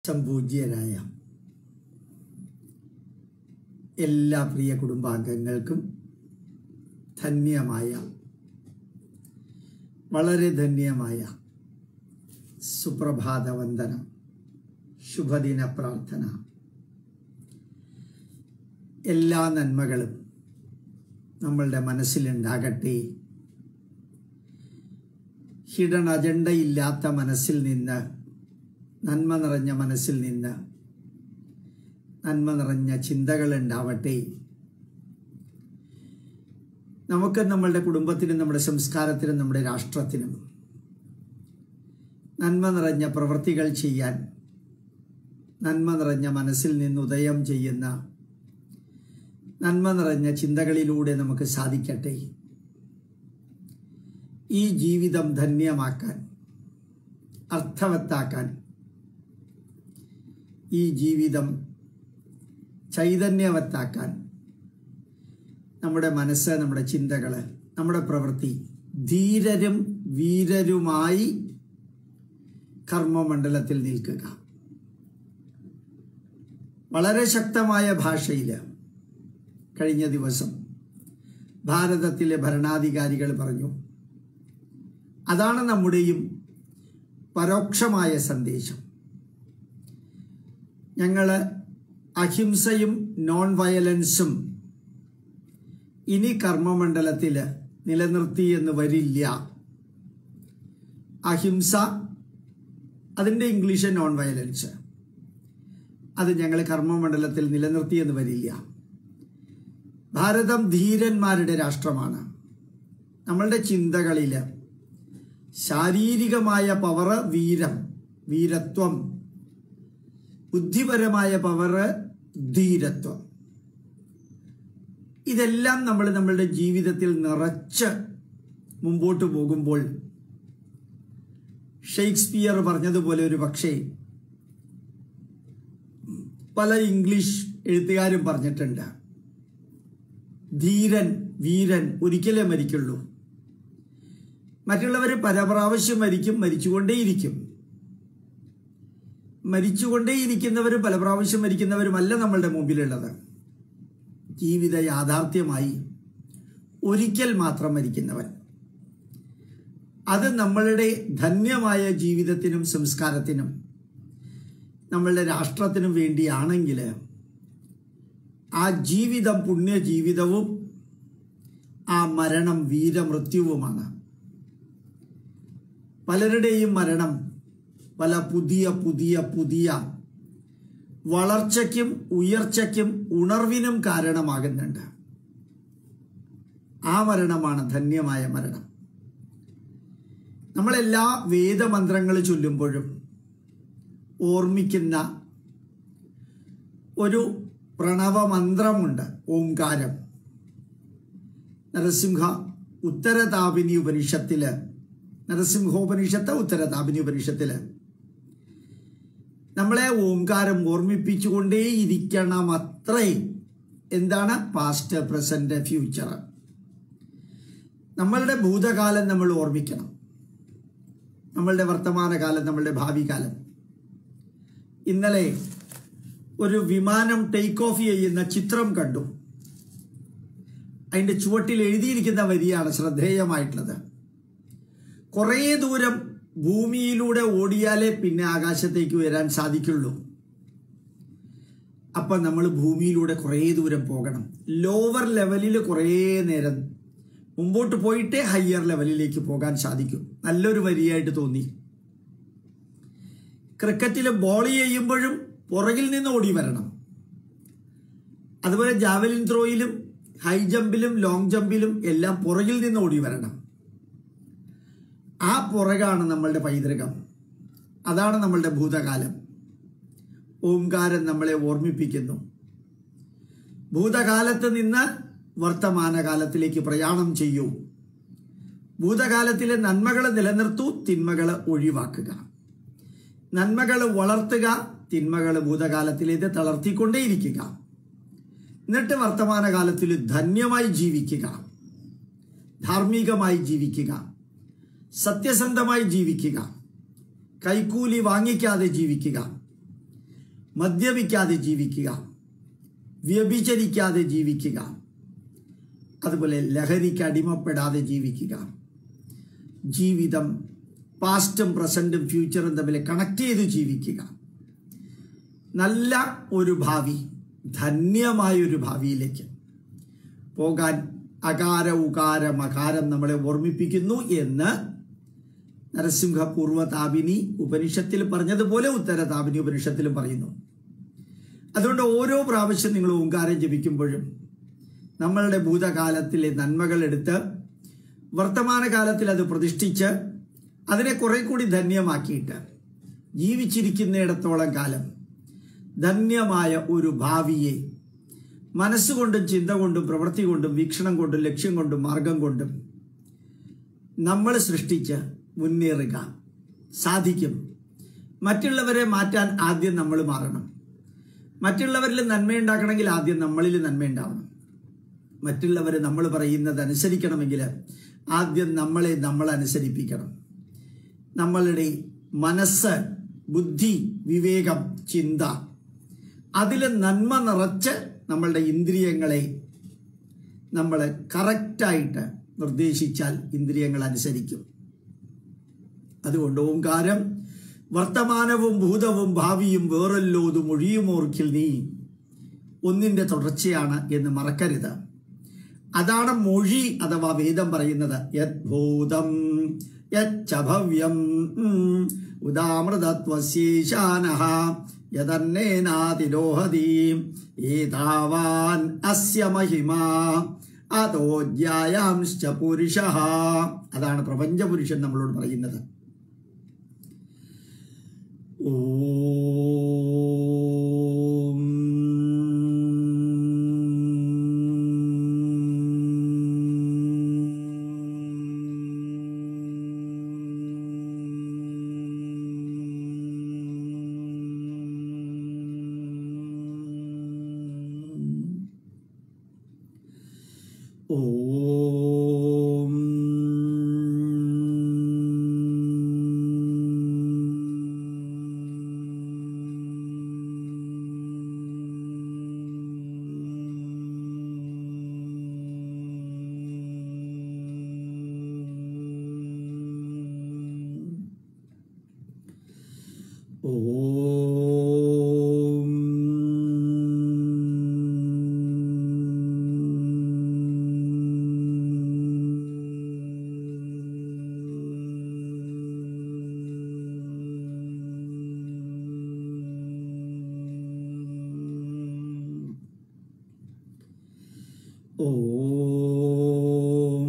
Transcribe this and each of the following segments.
സംപൂജ്യരായ എല്ലാ പ്രിയ കുടുംബാംഗങ്ങൾക്കും ധന്യമായ വളരെ ധന്യമായ സുപ്രഭാത വന്ദനം ശുഭദിന പ്രാർത്ഥന എല്ലാ നന്മകളും നമ്മളുടെ മനസ്സിലുണ്ടാകട്ടെ ഹിഡൻ അജണ്ടയില്ലാത്ത മനസ്സിൽ നിന്ന് നന്മ നിറഞ്ഞ മനസ്സിൽ നിന്ന് നന്മ നിറഞ്ഞ ചിന്തകൾ ഉണ്ടാവട്ടെ നമുക്ക് നമ്മളുടെ കുടുംബത്തിനും നമ്മുടെ സംസ്കാരത്തിനും നമ്മുടെ രാഷ്ട്രത്തിനും നന്മ നിറഞ്ഞ പ്രവൃത്തികൾ ചെയ്യാൻ നന്മ നിറഞ്ഞ മനസ്സിൽ നിന്ന് ഉദയം ചെയ്യുന്ന നന്മ നിറഞ്ഞ ചിന്തകളിലൂടെ നമുക്ക് സാധിക്കട്ടെ ഈ ജീവിതം ധന്യമാക്കാൻ അർത്ഥവത്താക്കാൻ ഈ ജീവിതം ചൈതന്യവത്താക്കാൻ നമ്മുടെ മനസ്സ് നമ്മുടെ ചിന്തകൾ നമ്മുടെ പ്രവൃത്തി ധീരരും വീരരുമായി കർമ്മമണ്ഡലത്തിൽ നിൽക്കുക വളരെ ശക്തമായ ഭാഷയിൽ കഴിഞ്ഞ ദിവസം ഭാരതത്തിലെ ഭരണാധികാരികൾ പറഞ്ഞു അതാണ് നമ്മുടെയും പരോക്ഷമായ സന്ദേശം ഞങ്ങൾ അഹിംസയും നോൺ വയലൻസും ഇനി കർമ്മമണ്ഡലത്തിൽ നിലനിർത്തി എന്ന് വരില്ല അഹിംസ അതിൻ്റെ ഇംഗ്ലീഷ് നോൺ വയലൻസ് അത് ഞങ്ങൾ കർമ്മമണ്ഡലത്തിൽ നിലനിർത്തി എന്ന് വരില്ല ഭാരതം ധീരന്മാരുടെ രാഷ്ട്രമാണ് നമ്മളുടെ ചിന്തകളിൽ ശാരീരികമായ പവർ വീരം വീരത്വം ബുദ്ധിപരമായ പവർ ധീരത്വം ഇതെല്ലാം നമ്മൾ നമ്മളുടെ ജീവിതത്തിൽ നിറച്ച് മുമ്പോട്ട് പോകുമ്പോൾ ഷേക്സ്പിയർ പറഞ്ഞതുപോലെ ഒരു പക്ഷേ പല ഇംഗ്ലീഷ് എഴുത്തുകാരും പറഞ്ഞിട്ടുണ്ട് ധീരൻ വീരൻ ഒരിക്കലേ മരിക്കുള്ളൂ മറ്റുള്ളവർ പരപ്രാവശ്യം മരിക്കും മരിച്ചുകൊണ്ടേയിരിക്കും മരിച്ചുകൊണ്ടേയിരിക്കുന്നവരും പല പ്രാവശ്യം മരിക്കുന്നവരുമല്ല നമ്മളുടെ മുമ്പിലുള്ളത് ജീവിത യാഥാർത്ഥ്യമായി ഒരിക്കൽ മാത്രം മരിക്കുന്നവൻ അത് നമ്മളുടെ ധന്യമായ ജീവിതത്തിനും സംസ്കാരത്തിനും നമ്മളുടെ രാഷ്ട്രത്തിനും വേണ്ടിയാണെങ്കിൽ ആ ജീവിതം പുണ്യ ജീവിതവും ആ മരണം വീരമൃത്യുവുമാണ് പലരുടെയും മരണം പല പുതിയ പുതിയ പുതിയ വളർച്ചയ്ക്കും ഉയർച്ചയ്ക്കും ഉണർവിനും കാരണമാകുന്നുണ്ട് ആ മരണമാണ് ധന്യമായ മരണം നമ്മളെല്ലാ വേദമന്ത്രങ്ങൾ ചൊല്ലുമ്പോഴും ഓർമ്മിക്കുന്ന ഒരു പ്രണവമന്ത്രമുണ്ട് ഓംകാരം നരസിംഹ ഉത്തരതാപിനി ഉപനിഷത്തില് നരസിംഹോപനിഷത്ത് ഉത്തരതാപിനി ഉപനിഷത്തില് നമ്മളെ ഓംകാരം ഓർമ്മിപ്പിച്ചുകൊണ്ടേയിരിക്കണം അത്രേ എന്താണ് പാസ്റ്റ് പ്രസന്റ് ഫ്യൂച്ചർ നമ്മളുടെ ഭൂതകാലം നമ്മൾ ഓർമ്മിക്കണം നമ്മളുടെ വർത്തമാനകാലം നമ്മളുടെ ഭാവി കാലം ഇന്നലെ ഒരു വിമാനം ടേക്ക് ഓഫ് ചെയ്യുന്ന ചിത്രം കണ്ടു അതിൻ്റെ ചുവട്ടിൽ എഴുതിയിരിക്കുന്ന വരിയാണ് ശ്രദ്ധേയമായിട്ടുള്ളത് കുറേ ദൂരം ഭൂമിയിലൂടെ ഓടിയാലേ പിന്നെ ആകാശത്തേക്ക് വരാൻ സാധിക്കുള്ളൂ അപ്പം നമ്മൾ ഭൂമിയിലൂടെ കുറേ ദൂരം പോകണം ലോവർ ലെവലിൽ കുറേ നേരം മുമ്പോട്ട് പോയിട്ടേ ഹയർ ലെവലിലേക്ക് പോകാൻ സാധിക്കും നല്ലൊരു വരിയായിട്ട് തോന്നി ക്രിക്കറ്റിൽ ബോൾ ചെയ്യുമ്പോഴും പുറകിൽ നിന്ന് ഓടി വരണം അതുപോലെ ജാവലിൻ ത്രോയിലും ഹൈ ജമ്പിലും ലോങ് ജമ്പിലും എല്ലാം പുറകിൽ നിന്ന് ഓടി വരണം ആ പുറകാണ് നമ്മളുടെ പൈതൃകം അതാണ് നമ്മളുടെ ഭൂതകാലം ഓംകാരം നമ്മളെ ഓർമ്മിപ്പിക്കുന്നു ഭൂതകാലത്ത് നിന്ന് വർത്തമാനകാലത്തിലേക്ക് പ്രയാണം ചെയ്യൂ ഭൂതകാലത്തിലെ നന്മകൾ നിലനിർത്തൂ തിന്മകൾ ഒഴിവാക്കുക നന്മകൾ വളർത്തുക തിന്മകൾ ഭൂതകാലത്തിലേക്ക് തളർത്തിക്കൊണ്ടേയിരിക്കുക എന്നിട്ട് വർത്തമാനകാലത്തിൽ ധന്യമായി ജീവിക്കുക ധാർമ്മികമായി ജീവിക്കുക സത്യസന്ധമായി ജീവിക്കുക കൈക്കൂലി വാങ്ങിക്കാതെ ജീവിക്കുക മദ്യപിക്കാതെ ജീവിക്കുക വ്യഭിചരിക്കാതെ ജീവിക്കുക അതുപോലെ ലഹരിക്ക് അടിമപ്പെടാതെ ജീവിക്കുക ജീവിതം പാസ്റ്റും പ്രസൻറ്റും ഫ്യൂച്ചറും തമ്മിൽ കണക്ട് ചെയ്ത് ജീവിക്കുക നല്ല ഒരു ഭാവി ധന്യമായൊരു ഭാവിയിലേക്ക് പോകാൻ അകാര ഉകാര മകാരം നമ്മളെ ഓർമ്മിപ്പിക്കുന്നു എന്ന് നരസിംഹ പൂർവ്വതാപിനി ഉപനിഷത്തിൽ പറഞ്ഞതുപോലെ ഉത്തര താപിനി ഉപനിഷത്തിലും പറയുന്നു അതുകൊണ്ട് ഓരോ പ്രാവശ്യം നിങ്ങൾ ഓങ്കാരം ജപിക്കുമ്പോഴും നമ്മളുടെ ഭൂതകാലത്തിലെ നന്മകൾ എടുത്ത് വർത്തമാനകാലത്തിൽ അത് പ്രതിഷ്ഠിച്ച് അതിനെ കുറെ കൂടി ധന്യമാക്കിയിട്ട് ജീവിച്ചിരിക്കുന്നിടത്തോളം കാലം ധന്യമായ ഒരു ഭാവിയെ മനസ്സുകൊണ്ടും ചിന്ത കൊണ്ടും പ്രവൃത്തി കൊണ്ടും വീക്ഷണം കൊണ്ടും ലക്ഷ്യം കൊണ്ടും മാർഗം കൊണ്ടും നമ്മൾ സൃഷ്ടിച്ച് മുന്നേറുക സാധിക്കും മറ്റുള്ളവരെ മാറ്റാൻ ആദ്യം നമ്മൾ മാറണം മറ്റുള്ളവരിൽ നന്മയുണ്ടാക്കണമെങ്കിൽ ആദ്യം നമ്മളിൽ നന്മയുണ്ടാവണം മറ്റുള്ളവർ നമ്മൾ പറയുന്നത് അനുസരിക്കണമെങ്കിൽ ആദ്യം നമ്മളെ നമ്മൾ അനുസരിപ്പിക്കണം നമ്മളുടെ മനസ്സ് ബുദ്ധി വിവേകം ചിന്ത അതിൽ നന്മ നിറച്ച് നമ്മളുടെ ഇന്ദ്രിയങ്ങളെ നമ്മൾ കറക്റ്റായിട്ട് നിർദ്ദേശിച്ചാൽ ഇന്ദ്രിയങ്ങൾ അനുസരിക്കും അതുകൊണ്ട് ഓങ്കാരം വർത്തമാനവും ഭൂതവും ഭാവിയും വേറല്ലോതും ഒഴിയുമോർക്കിൽ നീ ഒന്നിൻ്റെ തുടർച്ചയാണ് എന്ന് മറക്കരുത് അതാണ് മൊഴി അഥവാ വേദം പറയുന്നത് യദ്ഭൂതം യച്ചഭവ്യം ഉദാമൃതത്വശേഷാന യതന്നേനാതിരോഹതി ഏതാവാൻ അസ്യ മഹിമ അതോജ്യായാംശ്ച പുരുഷ അതാണ് പ്രപഞ്ചപുരുഷൻ നമ്മളോട് പറയുന്നത് ഓം ഓം ഓം ഓം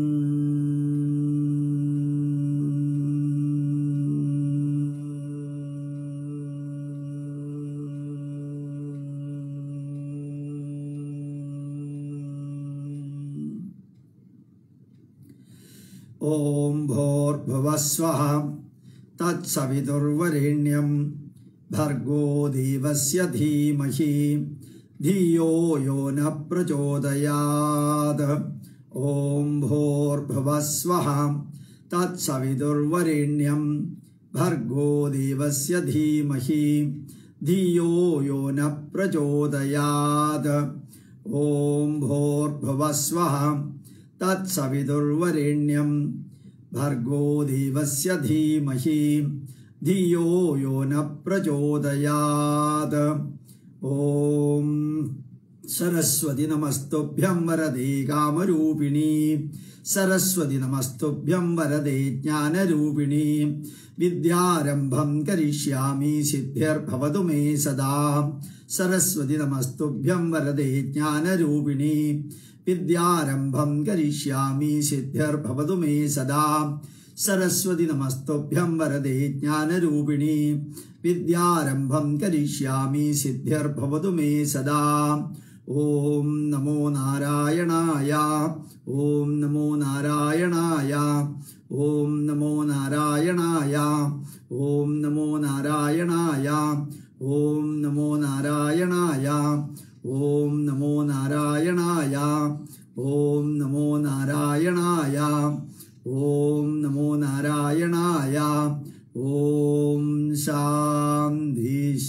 ഓം ഭോർഭുവസ്വഃ തത്സവിതുർവരേണ്യം ഭർഗോ ദേവസ്യ ധീമഹി ധിയോ യോ ന പ്രചോദയാത് ഓം ഭോർഭുവസ്വഃ തത്സവിതുർവരേണ്യം ഭർഗോ ദേവസ്യ ധീമഹി ധിയോ യോ ന പ്രചോദയാത് ഓം ഭോർഭുവസ്വഃ തത്സവിതുർവരേണ്യം ഭർഗോ ദേവസ്യ ധീമഹി ധിയോ യോ ന പ്രചോദയാത് ഓം സരസ്വതി നമസ്തുഭ്യം വരദേ കാമരൂപിണി സരസ്വതി നമസ്തുഭ്യം വരദേ ജ്ഞാനരൂപിണി വിദ്യാരംഭം കരിഷ്യാമി സിദ്ധിർഭവതു മേ സദാ സരസ്വതി നമസ്തുഭ്യം വരദേ ജ്ഞാനരൂപിണി വിദ്യാരംഭം കരിഷ്യാമി സിദ്ധിർഭവതു മേ സദാ സരസ്വതി നമസ്തുഭ്യം വരദേ ജ്ഞാനരൂപിണി വിദ്യാരംഭം കരിഷ്യാമി സിദ്ധിർഭവതു മേ സദാ ഓം നമോ നാരായണായ ഓം നമോ നാരായണായ ഓം നമോ നാരായണായ ഓം നമോ നാരായണായ ഓം നമോ നാരായണായ ഓം നമോ നാരായണായ ഓം നമോ നാരായണായ ഓം നമോ നാരായണായ ഓം ശാന്തി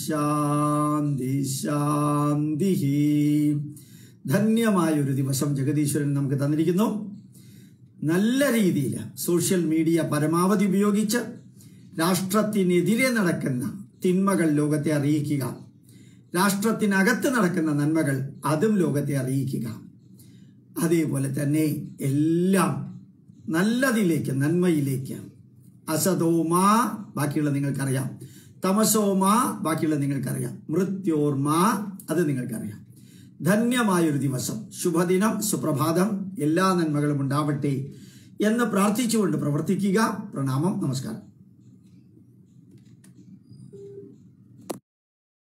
ശാന്തി ശാന്തി ധന്യമായൊരു ദിവസം ജഗദീശ്വരൻ നമുക്ക് തന്നിരിക്കുന്നു നല്ല രീതിയിൽ സോഷ്യൽ മീഡിയ പരമാവധി ഉപയോഗിച്ച് രാഷ്ട്രത്തിനെതിരെ നടക്കുന്ന തിന്മകൾ ലോകത്തെ അറിയിക്കുക രാഷ്ട്രത്തിനകത്ത് നടക്കുന്ന നന്മകൾ അതും ലോകത്തെ അറിയിക്കുക അതേപോലെ തന്നെ എല്ലാം നല്ലതിലേക്ക് നന്മയിലേക്ക് അസതോമാ ബാക്കിയുള്ള നിങ്ങൾക്കറിയാം തമസോമാ ബാക്കിയുള്ള നിങ്ങൾക്കറിയാം മൃത്യോർമ അത് നിങ്ങൾക്കറിയാം ധന്യമായൊരു ദിവസം ശുഭദിനം സുപ്രഭാതം എല്ലാ നന്മകളും ഉണ്ടാവട്ടെ എന്ന് പ്രാർത്ഥിച്ചുകൊണ്ട് പ്രവർത്തിക്കുക പ്രണാമം നമസ്കാരം